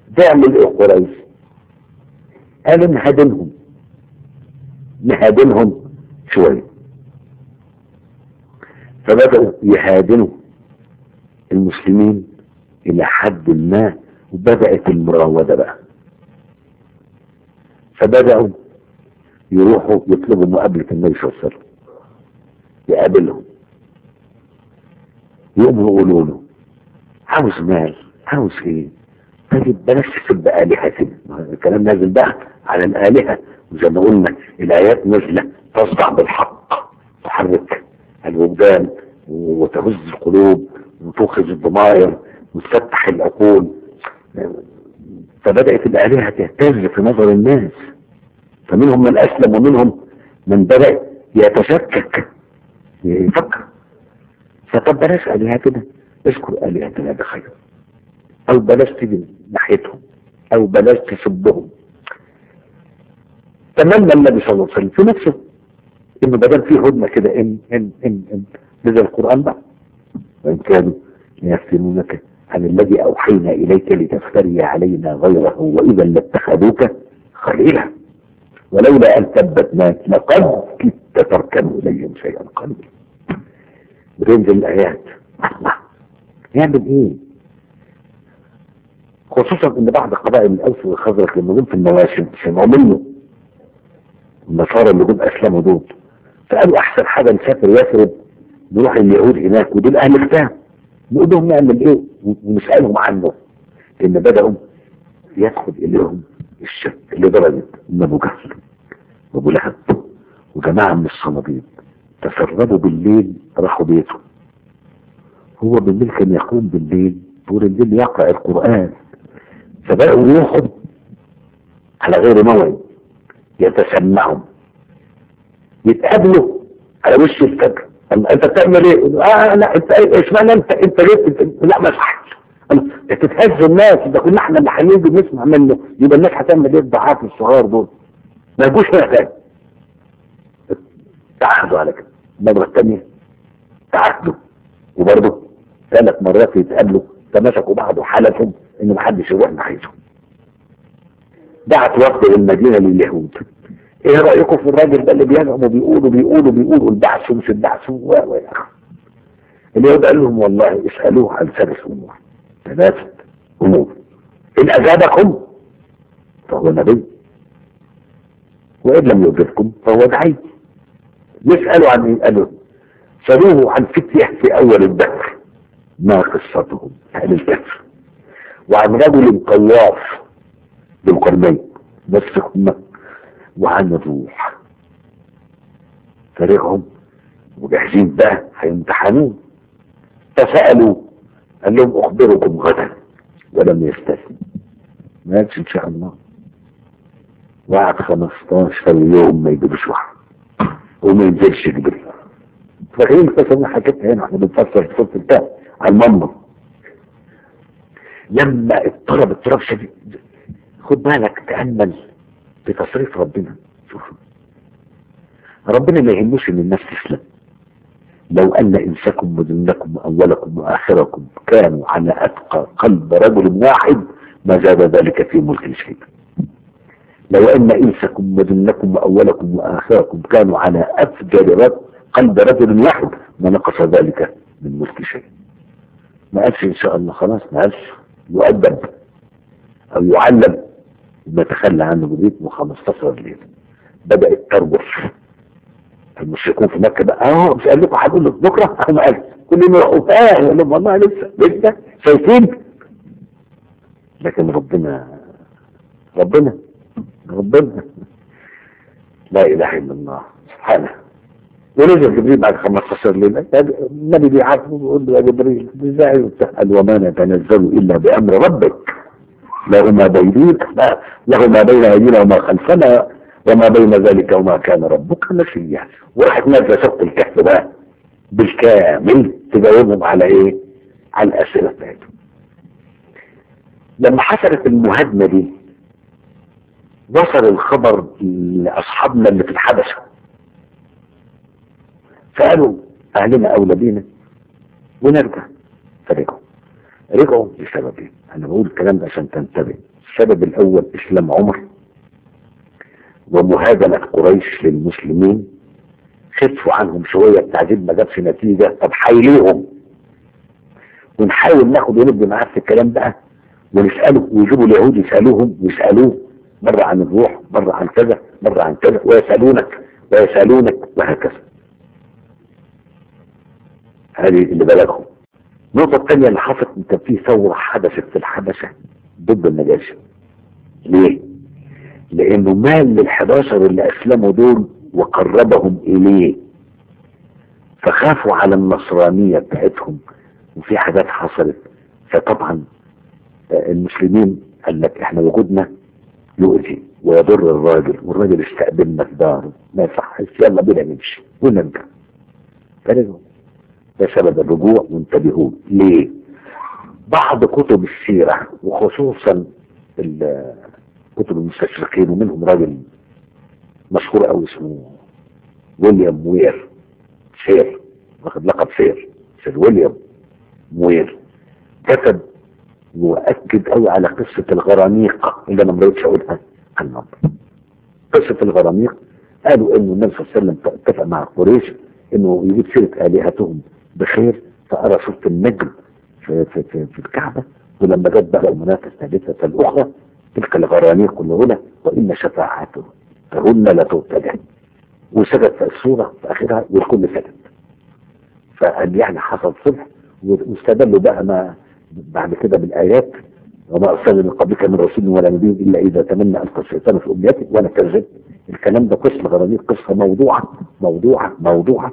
تعمل ايه قريش قالوا نهادنهم نهادنهم شوية فبدأوا يهادنوا المسلمين إلى حد ما وبدأت المراودة بقى فبدأوا يروحوا يطلبوا مقابلة النبي صلى الله عليه وسلم يقابلهم يقوموا يقولوا له عاوز مال عاوز ايه طيب بلاش تسب آلهتنا الكلام نازل بقى على الآلهة وزي ما قلنا الآيات نازلة تصدع بالحق تحرك الوجدان وتهز القلوب وتوخذ الضمائر وتفتح العقول فبدأت الآلهة تهتز في نظر الناس فمنهم من أسلم ومنهم من بدأ يتشكك يفكر فطب بلاش آلهتنا اذكر آلهتنا بخير أو بلاش تجي ناحيتهم أو بلاش تسبهم تمنى النبي صلى الله عليه وسلم في نفسه إنه بدل فيه هدنة كده إن إن إن إن نزل القرآن بقى وإن كانوا ليفتنونك عن الذي أوحينا إليك لتفتري علينا غيره وإذا لاتخذوك خليلا ولولا أن ثبتناك لقد كدت تركن إليهم شيئا قليلا بتنزل الآيات يعمل إيه؟ خصوصا إن بعض قبائل الأوس والخزرج لما جم في المواسم سمعوا منه النصارى اللي جم أسلموا دول فقالوا أحسن حاجة نسافر يثرب نروح اليهود هناك ودول أهل كتاب نقول لهم نعمل إيه ونسألهم عنه لأن بدأوا يدخل إليهم الشك لدرجة إن أبو جهل وأبو لهب وجماعة من الصناديق تسربوا بالليل راحوا بيته هو بالليل كان يقوم بالليل طول الليل يقرأ القرآن فبقوا يروحوا على غير موعد يتسمعوا يتقابلوا على وش الفجر انت بتعمل ايه؟ اه لا انت اشمعنى انت انت جيت لا ما صحتش تتهز الناس اذا كنا احنا اللي هنيجي نسمع منه يبقى الناس هتعمل ايه الضعاف الصغار دول ما يجوش هنا تاني تعهدوا على كده المره الثانيه تعهدوا وبرضه ثلاث مرات يتقابلوا تمسكوا بعض وحلفوا ان محدش يروح ناحيتهم دعت وفد المدينه لليهود ايه رايكم في الراجل ده اللي بيزعم وبيقولوا بيقولوا بيقولوا البعث ومش البعث و و اليهود قال لهم والله اسالوه عن ثلاث امور ثلاثه امور ان اجابكم فهو نبي وان لم يجبكم فهو دعي يسالوا عن ايه قالوا سألوه عن فتية في أول الدهر ما قصتهم أهل الكهف وعن رجل قواف بالقرنين بس هم وعن الروح فريقهم وجاهزين بقى هيمتحنوه فسألوا قال لهم أخبركم غدا ولم يستثني ما قالش إن شاء الله وقعد 15 يوم ما يجيبش واحد وما ينزلش جبريل فاكرين القصه اللي حكيتها هنا احنا بنفسر في صوت التاء على المنبر لما اضطرب اضطراب شديد خد بالك تامل في تصريف ربنا شوف ربنا ما يهموش ان الناس تسلم لو ان انسكم وجنكم واولكم واخركم كانوا على اتقى قلب رجل واحد ما زاد ذلك في ملك شيء لو ان انسكم وجنكم واولكم واخركم كانوا على افجر رجل قلب رجل واحد ما نقص ذلك من ملك شيء ما قالش ان شاء الله خلاص ما قالش يؤدب او يعلم ما تخلى عنه بريتم 15 ليله بدات ترجف المشركون في مكه بقى اه مش قال لكم هقول لك بكره هم قال كل يوم يروحوا اه يقول لهم والله لسه لسه شايفين لكن ربنا ربنا ربنا لا اله الا الله سبحانه ونزل جبريل بعد 15 ليلة النبي بيعاتبه بيقول له يا جبريل ازاي قال وما نتنزل الا بامر ربك له ما بين له ما بين ايدينا وما خلفنا وما بين ذلك وما كان ربك نسيا وراحت نازله سوره الكهف بقى بالكامل تجاوبهم على ايه؟ على الاسئله بتاعتهم لما حصلت المهاجمه دي وصل الخبر لاصحابنا اللي في الحبشه فقالوا اهلنا اولى بينا ونرجع فرجعوا رجعوا لسببين انا بقول الكلام ده عشان تنتبه السبب الأول إسلام عمر ومهاجمة قريش للمسلمين خفوا عنهم شوية التعذيب ما جابش نتيجة طب حيليهم ونحاول ناخد ونبدي معاه في الكلام بقى ونسأله ويجيبوا اليهود يسألوهم ويسألوه مرة عن الروح مرة عن كذا مرة عن كذا ويسألونك ويسألونك وهكذا هذه اللي بلغهم النقطة الثانية اللي حصلت ان كان في ثورة حدثت في الحبشة ضد النجاشي ليه؟ لانه مال لل11 اللي اسلموا دول وقربهم اليه فخافوا على النصرانية بتاعتهم وفي حاجات حصلت فطبعا المسلمين قال لك احنا وجودنا يؤذي ويضر الراجل والراجل استقبلنا في داره ما يصحش يلا بينا نمشي ونرجع فرجعوا ده سبب الرجوع وانتبهوا ليه بعض كتب السيرة وخصوصا كتب المستشرقين ومنهم راجل مشهور قوي اسمه ويليام وير سير واخد لقب سير سير ويليام وير كتب واكد قوي على قصة الغرانيق اللي انا ما رضيتش اقولها عن النهارده قصة الغرانيق قالوا انه النبي صلى الله عليه وسلم اتفق مع قريش انه يجيب سيرة الهتهم بخير فارى صورة النجم في, في, في, في الكعبة ولما جت بقى المنافسة الثالثة الاخرى تلك الغرانيق هنا وان شفاعته فهن لا ترتجع وسجد في الصورة في اخرها والكل سجد فقال يعني حصل صلح واستدلوا بقى ما بعد كده بالآيات وما أرسل من قبلك من رسول ولا نبي إلا إذا تمنى ألقى الشيطان في أمنيته وأنا كذبت الكلام ده قصة غرانيق قصة موضوعة موضوعة موضوعة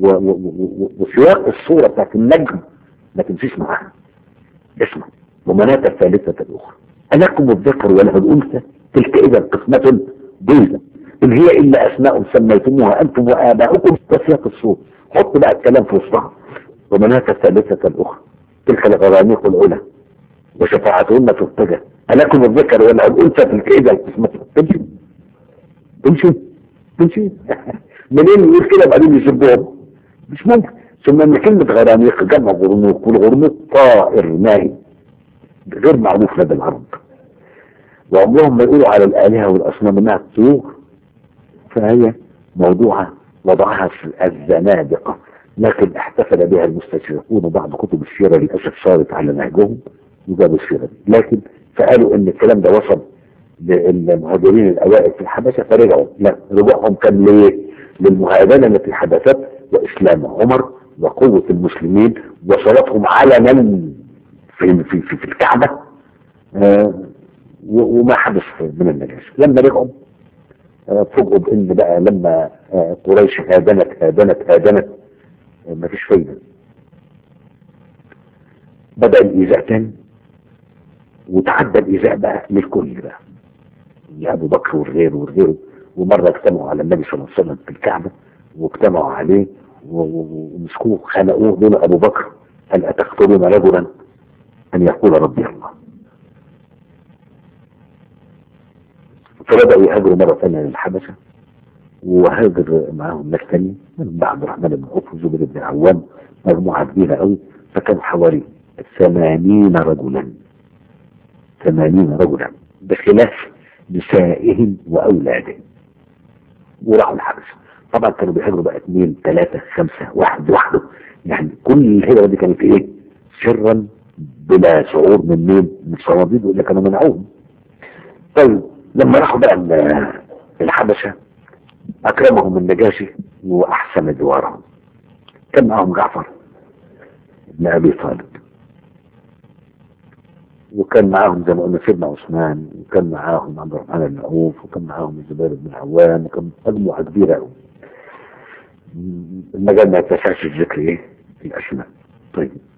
وسياق الصورة بتاعت النجم ما تمشيش معاها اسمع ومناة الثالثة الأخرى ألكم الذكر وله الأنثى تلك إذا قسمة ضيزة إن هي إلا أسماء سميتموها أنتم وآباؤكم ده سياق الصورة حط بقى الكلام في وسطها ومناة الثالثة الأخرى تلك الغرانيق العلا وشفاعتهن ترتجى ألكم الذكر ولا الأنثى تلك إذا القسمة تمشي تمشي تمشي منين يقول كده بعدين يسبهم مش ممكن ثم ان كلمة غرانيق جمع غرنوق والغرنوق طائر ماهي غير معروف لدى العرب وعمرهم ما يقولوا على الآلهة والأصنام انها طيور فهي موضوعة وضعها في الزنادقة لكن احتفل بها المستشرقون وبعض كتب السيرة للأسف صارت على نهجهم وجابوا السيرة دي لكن فقالوا ان الكلام ده وصل للمهاجرين الأوائل في الحبشة فرجعوا لا رجوعهم كان ليه للمهاجرة التي حدثت وإسلام عمر وقوة المسلمين وصلاتهم علنا في, في, في, في الكعبة آه وما حدث من النجاشة لما رجعوا آه فوجئوا بان بقى لما آه قريش هادنت هادنت هادنت ما فيش فايدة بدأ الإيذاء تاني وتعدى الإيذاء بقى للكل بقى لأبو بكر والغير والغير ومرة اجتمعوا على النبي صلى الله عليه وسلم في الكعبة واجتمعوا عليه ومسكوه خنقوه دون أبو بكر هل أتقتلون رجلا أن يقول ربي الله فبدأوا يهاجروا مرة ثانية للحبشة وهاجر معاهم ناس تانية من بعد الرحمن بن عوف وزبير بن عوام مجموعة كبيرة قوي فكانوا حوالي ثمانين رجلا ثمانين رجلا بخلاف نسائهم وأولادهم وراحوا الحبشة طبعا كانوا بيهاجروا بقى اثنين ثلاثة خمسة واحد لوحده يعني كل الهجرة دي كانت ايه سرا بلا شعور من مين من الصناديد اللي كانوا منعوهم طيب لما راحوا بقى الحبشة أكرمهم النجاشي وأحسن جوارهم كان معهم جعفر بن أبي طالب وكان معاهم زي ما قلنا سيدنا عثمان وكان معاهم عبد الرحمن بن عوف وكان معاهم الزبير بن عوام وكان مجموعة كبيرة قوي المجال ما يتسعش الذكر ايه الأسماء طيب